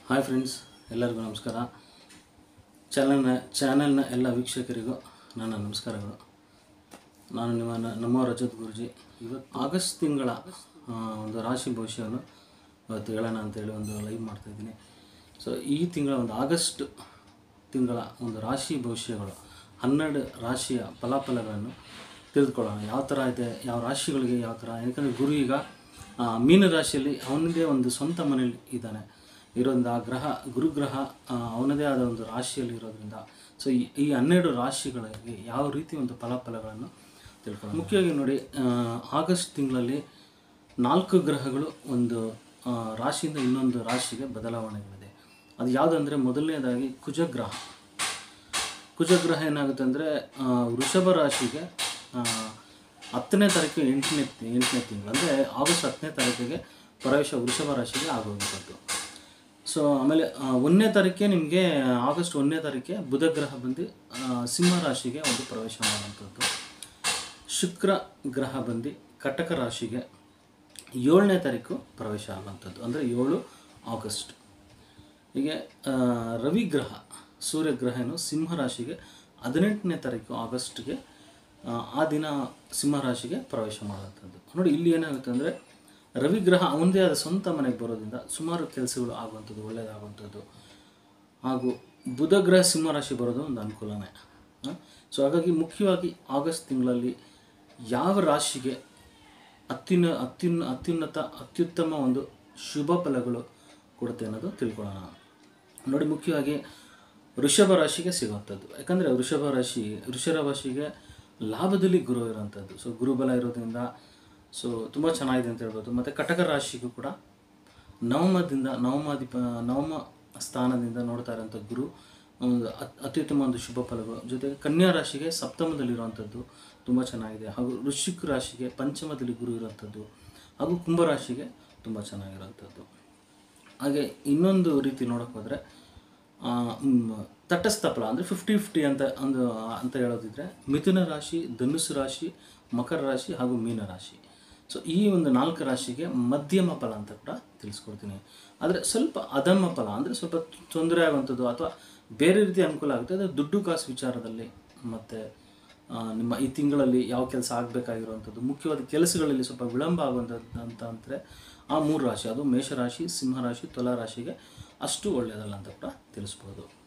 hi friends ಎಲ್ಲರಿಗೂ ನಮಸ್ಕಾರ ಚಾನಲ್ನ ಚಾನಲ್ನ ಎಲ್ಲ ವೀಕ್ಷಕರಿಗೂ ನನ್ನ ನಮಸ್ಕಾರಗಳು ನಾನು ನಿಮ್ಮ ನ- ನಮ್ಮ ರಜತ್ ಗುರುಜಿ ಇವತ್ತು ಆಗಸ್ಟ್ ತಿಂಗಳ ಆ, ಒಂದು ರಾಶಿ ಭವಿಷ್ಯವನ್ನು ಇವತ್ತು ಹೇಳೋಣ ಅಂತೇಳಿ ಒಂದು ಲೈವ್ ಮಾಡ್ತಾಯಿದ್ದೀನಿ ಸೊ ಈ ತಿಂಗಳ ಒಂದು ಆಗಸ್ಟ್ ತಿಂಗಳ ಒಂದು ರಾಶಿ ಭವಿಷ್ಯಗಳು ಹನ್ನೆರಡು ರಾಶಿಯ ಫಲಾಫಲಗಳನ್ನು ತಿಳಿದುಕೊಳ್ಳೋಣ ಯಾವ ಥರ ಇದೆ ಯಾವ ರಾಶಿಗಳಿಗೆ ಯಾವ ಥರ ಯಾಕಂದರೆ ಗುರು ಈಗ ಆ, ಮೀನ ರಾಶಿಯಲ್ಲಿ ಅವನದೇ ಒಂದು ಸ್ವಂತ ಮನೆಯಲ್ಲಿ ಇದ್ದಾನೆ ಇರೋದ್ರಿಂದ ಆ ಗ್ರಹ ಗುರುಗ್ರಹ ಆ, ಅವನದೇ ಆದ ಒಂದು ರಾಶಿಯಲ್ಲಿ ಇರೋದ್ರಿಂದ ಸೊ ಈ ಈ ಹನ್ನೆರಡು ರಾಶಿಗಳಿಗೆ ಯಾವ ರೀತಿ ಒಂದು ಫಲಾಫಲಗಳನ್ನು ತಿಳ್ಕೊಳ್ಳೋಣ ಮುಖ್ಯವಾಗಿ ನೋಡಿ ಆ, ಆಗಸ್ಟ್ ತಿಂಗಳಲ್ಲಿ ನಾಲ್ಕು ಗ್ರಹಗಳು ಒಂದು ಆ, ರಾಶಿಯಿಂದ ಇನ್ನೊಂದು ರಾಶಿಗೆ ಬದಲಾವಣೆಗಳಿದೆ ಅದು ಯಾವುದಂದರೆ ಮೊದಲನೇದಾಗಿ ಕುಜಗ್ರಹ ಕುಜಗ್ರಹ ಏನಾಗುತ್ತೆ ಅಂದರೆ ವೃಷಭ ರಾಶಿಗೆ ಆ, ಹತ್ತನೇ ತಾರೀಕು ಎಂಟನೇ ಎಂಟನೇ ತಿಂಗಳು ಅಂದರೆ ಆಗಸ್ಟ್ ಹತ್ತನೇ ತಾರೀಕಿಗೆ ಪ್ರವೇಶ ವೃಷಭ ರಾಶಿಗೆ ಆಗುವಂಥದ್ದು ಸೊ ಆಮೇಲೆ ಆ, ಒಂದನೇ ತಾರೀಕೆ ನಿಮಗೆ ಆಗಸ್ಟ್ ಒಂದನೇ ತಾರೀಕೆ ಬುಧ ಗ್ರಹ ಬಂದು ಆ, ಸಿಂಹ ರಾಶಿಗೆ ಒಂದು ಪ್ರವೇಶ ಮಾಡುವಂಥದ್ದು ಶುಕ್ರ ಗ್ರಹ ಬಂದು ಕಟಕ ರಾಶಿಗೆ ಏಳನೇ ತಾರೀಕು ಪ್ರವೇಶ ಆಗುವಂಥದ್ದು ಅಂದರೆ ಏಳು ಆಗಸ್ಟ್ ಹೀಗೆ ಆ, ರವಿ ಗ್ರಹ ಸೂರ್ಯಗ್ರಹ ಏನು ಸಿಂಹ ರಾಶಿಗೆ ಹದಿನೆಂಟನೇ ತಾರೀಕು ಆಗಸ್ಟ್ಗೆ ಆ, ಆ ದಿನ ಸಿಂಹ ರಾಶಿಗೆ ಪ್ರವೇಶ ಮಾಡುವಂಥದ್ದು ನೋಡಿ ಇಲ್ಲಿ ಏನಾಗುತ್ತೆ ಅಂದರೆ ರವಿ ಗ್ರಹ ಅವನದೇ ಆದ ಸ್ವಂತ ಮನೆಗೆ ಬರೋದ್ರಿಂದ ಸುಮಾರು ಕೆಲಸಗಳು ಆಗುವಂಥದ್ದು ಒಳ್ಳೆಯದಾಗುವಂಥದ್ದು ಹಾಗೂ ಬುಧ ಗ್ರಹ ಸಿಂಹ ರಾಶಿ ಬರೋದು ಒಂದು ಅನುಕೂಲನೇ ಸೊ ಹಾಗಾಗಿ ಮುಖ್ಯವಾಗಿ ಆಗಸ್ಟ್ ತಿಂಗಳಲ್ಲಿ ಯಾವ ರಾಶಿಗೆ ಅತ್ಯುನ್ನ ಅತ್ಯುನ್ನ ಅತ್ಯುನ್ನತ ಅತ್ಯುತ್ತಮ ಒಂದು ಶುಭ ಫಲಗಳು ಕೊಡುತ್ತೆ ಅನ್ನೋದು ತಿಳ್ಕೊಳ್ಳೋಣ ನೋಡಿ ಮುಖ್ಯವಾಗಿ ವೃಷಭ ರಾಶಿಗೆ ಸಿಗುವಂಥದ್ದು ಯಾಕಂದರೆ ವೃಷಭ ರಾಶಿ ವೃಷಭ ರಾಶಿಗೆ ಲಾಭದಲ್ಲಿ ಗುರು ಇರೋವಂಥದ್ದು ಸೊ ಗುರುಬಲ ಇರೋದ್ರಿಂದ ಸೊ ತುಂಬ ಚೆನ್ನಾಗಿದೆ ಅಂತ ಹೇಳ್ಬೋದು ಮತ್ತು ಕಟಕ ರಾಶಿಗೂ ಕೂಡ ನವಮದಿಂದ ನವಮಾಧಿಪ ನವಮ ಸ್ಥಾನದಿಂದ ನೋಡ್ತಾ ಇರೋಂಥ ಗುರು ಒಂದು ಅತ್- ಅತ್ಯುತ್ತಮ ಒಂದು ಶುಭ ಫಲಗಳು ಜೊತೆಗೆ ಕನ್ಯಾ ರಾಶಿಗೆ ಸಪ್ತಮದಲ್ಲಿರುವಂಥದ್ದು ತುಂಬ ಚೆನ್ನಾಗಿದೆ ಹಾಗೂ ವೃಶ್ಚಿಕ ರಾಶಿಗೆ ಪಂಚಮದಲ್ಲಿ ಗುರು ಇರುವಂಥದ್ದು ಹಾಗೂ ಕುಂಭರಾಶಿಗೆ ತುಂಬ ಚೆನ್ನಾಗಿರೋಂಥದ್ದು ಹಾಗೆ ಇನ್ನೊಂದು ರೀತಿ ನೋಡೋಕೆ ಹೋದರೆ ತಟಸ್ಥ ಫಲ ಅಂದರೆ ಫಿಫ್ಟಿ ಫಿಫ್ಟಿ ಅಂತ ಒಂದು ಅಂತ ಹೇಳೋದಿದ್ರೆ ಮಿಥುನ ರಾಶಿ ಧನುಸ್ಸು ರಾಶಿ ಮಕರ ರಾಶಿ ಹಾಗೂ ಮೀನ ರಾಶಿ ಸೊ ಈ ಒಂದು ನಾಲ್ಕು ರಾಶಿಗೆ ಮಧ್ಯಮ ಫಲ ಅಂತ ಕೂಡ ತಿಳಿಸ್ಕೊಡ್ತೀನಿ ಆದರೆ ಸ್ವಲ್ಪ ಅಧಮ ಫಲ ಅಂದರೆ ಸ್ವಲ್ಪ ತೊಂದರೆ ಆಗುವಂಥದ್ದು ಅಥವಾ ಬೇರೆ ರೀತಿ ಅನುಕೂಲ ಆಗುತ್ತೆ ಅದು ದುಡ್ಡು ಕಾಸು ವಿಚಾರದಲ್ಲಿ ಮತ್ತು ನಿಮ್ಮ ಈ ತಿಂಗಳಲ್ಲಿ ಯಾವ ಕೆಲಸ ಆಗಬೇಕಾಗಿರುವಂಥದ್ದು ಮುಖ್ಯವಾದ ಕೆಲಸಗಳಲ್ಲಿ ಸ್ವಲ್ಪ ವಿಳಂಬ ಆಗುವಂಥದ್ದು ಅಂತ ಅಂದರೆ ಆ ಮೂರು ರಾಶಿ ಅದು ಮೇಷರಾಶಿ ಸಿಂಹರಾಶಿ ತುಲಾ ರಾಶಿಗೆ ಅಷ್ಟು ಒಳ್ಳೆಯದಲ್ಲ ಅಂತ ಕೂಡ ತಿಳಿಸ್ಬೋದು